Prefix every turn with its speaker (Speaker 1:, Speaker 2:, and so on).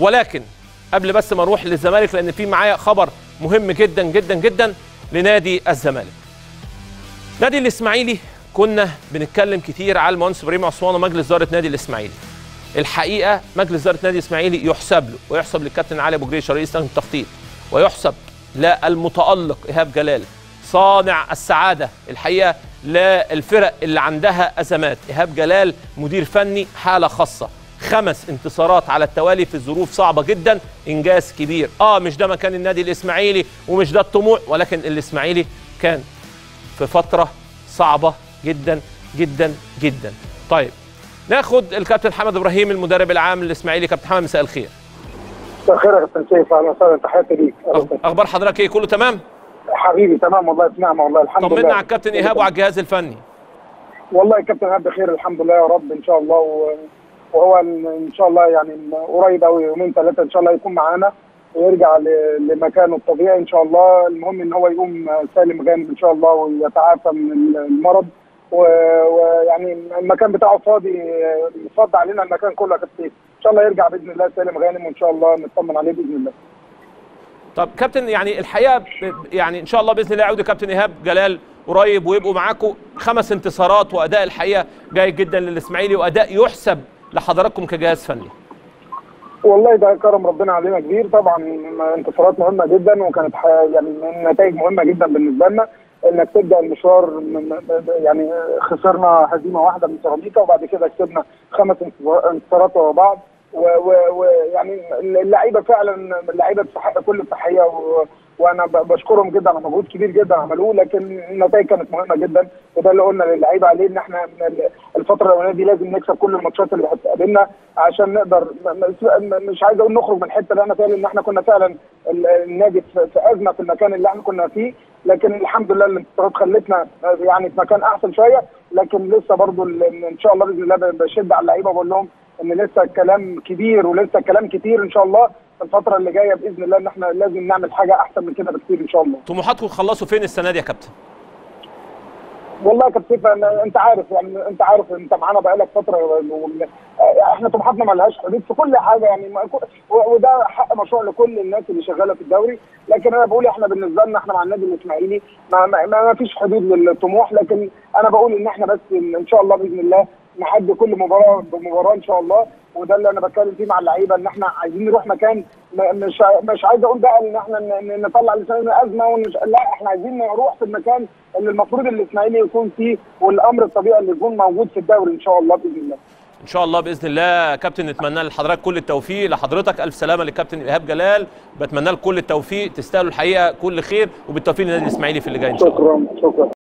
Speaker 1: ولكن قبل بس ما اروح للزمالك لان في معايا خبر مهم جدا جدا جدا لنادي الزمالك نادي الاسماعيلي كنا بنتكلم كتير على المهندس ابراهيم عثمان ومجلس اداره نادي الاسماعيلي الحقيقه مجلس اداره نادي الاسماعيلي يحسب له ويحسب للكابتن علي ابو جريشه رئيس لجنه التخطيط ويحسب للمتالق ايهاب جلال صانع السعاده الحقيقه للفرق اللي عندها ازمات ايهاب جلال مدير فني حاله خاصه خمس انتصارات على التوالي في ظروف صعبه جدا انجاز كبير اه مش ده مكان النادي الاسماعيلي ومش ده الطموح ولكن الاسماعيلي كان في فتره صعبه جدا جدا جدا طيب ناخد الكابتن حمد ابراهيم المدرب العام للاسماعيلي كابتن حمد مساء الخير
Speaker 2: مساء الخير يا كابتن سيف اهلا وسهلا تحياتي ليك
Speaker 1: اخبار حضرتك ايه كله تمام
Speaker 2: حبيبي تمام والله في نعمه والله الحمد لله
Speaker 1: طمنا على الكابتن ايهاب وعلى الجهاز الفني
Speaker 2: والله الكابتن ايهاب بخير الحمد لله يا رب ان شاء الله و... وهو ان شاء الله يعني قريب قوي يومين ثلاثه ان شاء الله يكون معانا ويرجع ل... لمكانه الطبيعي ان شاء الله المهم ان هو يقوم سالم غانم ان شاء الله ويتعافى من المرض ويعني و... المكان بتاعه فاضي فاضي علينا المكان كله يا كابتن ان شاء الله يرجع باذن الله سالم غانم وان شاء الله نطمن عليه باذن الله
Speaker 1: طب كابتن يعني الحقيقه يعني ان شاء الله باذن الله يعود كابتن ايهاب جلال قريب ويبقوا معاكم خمس انتصارات واداء الحقيقه جيد جدا للاسماعيلي واداء يحسب لحضراتكم كجهاز فني
Speaker 2: والله ده كرم ربنا علينا كبير طبعا انتصارات مهمه جدا وكانت يعني نتائج مهمه جدا بالنسبه لنا انك تبدا المشوار يعني خسرنا هزيمه واحده من سيراميكا وبعد كده كسبنا خمس انتصارات ورا بعض ويعني اللعيبه فعلا اللعيبه تستحق كل التحيه و... وانا بشكرهم جدا على مجهود كبير جدا عملوه لكن النتائج كانت مهمه جدا وده اللي قلنا للعيبه عليه ان احنا الفتره الاولانيه دي لازم نكسب كل الماتشات اللي هتقابلنا عشان نقدر مش عايز اقول نخرج من الحته اللي انا فيها لان احنا كنا فعلا النادي في ازمه في المكان اللي احنا كنا فيه لكن الحمد لله الانتصارات خلتنا يعني في مكان احسن شويه لكن لسه برضو ان شاء الله باذن الله بشد على اللعيبه وبقول لهم ان لسه الكلام كبير ولسه الكلام كتير ان شاء الله الفتره اللي جايه باذن الله ان احنا لازم نعمل حاجه احسن من كده بكتير ان شاء الله
Speaker 1: طموحاتكم تخلصوا فين السنه دي يا كابتن
Speaker 2: والله يا كابتن انت عارف يعني انت عارف انت معانا بقالك فتره احنا طموحاتنا ما لهاش حدود في كل حاجه يعني وده حق مشروع لكل الناس اللي شغاله في الدوري لكن انا بقول احنا بالنسبه لنا احنا مع النادي الاسماعيلي ما, ما, ما فيش حدود للطموح لكن انا بقول ان احنا بس ان شاء الله باذن الله نحدي كل مباراه بمباراه ان شاء الله وده اللي انا بتكلم فيه مع اللعيبه ان احنا عايزين نروح مكان مش مش عايز اقول بقى ان احنا نطلع لسان ازمه ونش... لا احنا عايزين نروح في المكان اللي المفروض الاسماعيلي يكون فيه والامر الطبيعي اللي يكون موجود في الدوري ان شاء الله باذن الله.
Speaker 1: ان شاء الله باذن الله كابتن نتمنى لحضرتك كل التوفيق لحضرتك الف سلامه للكابتن ايهاب جلال بتمنى لك كل التوفيق تستاهلوا الحقيقه كل خير وبالتوفيق للنادي الاسماعيلي في اللي جاي ان شاء الله.
Speaker 2: شكرا شكرا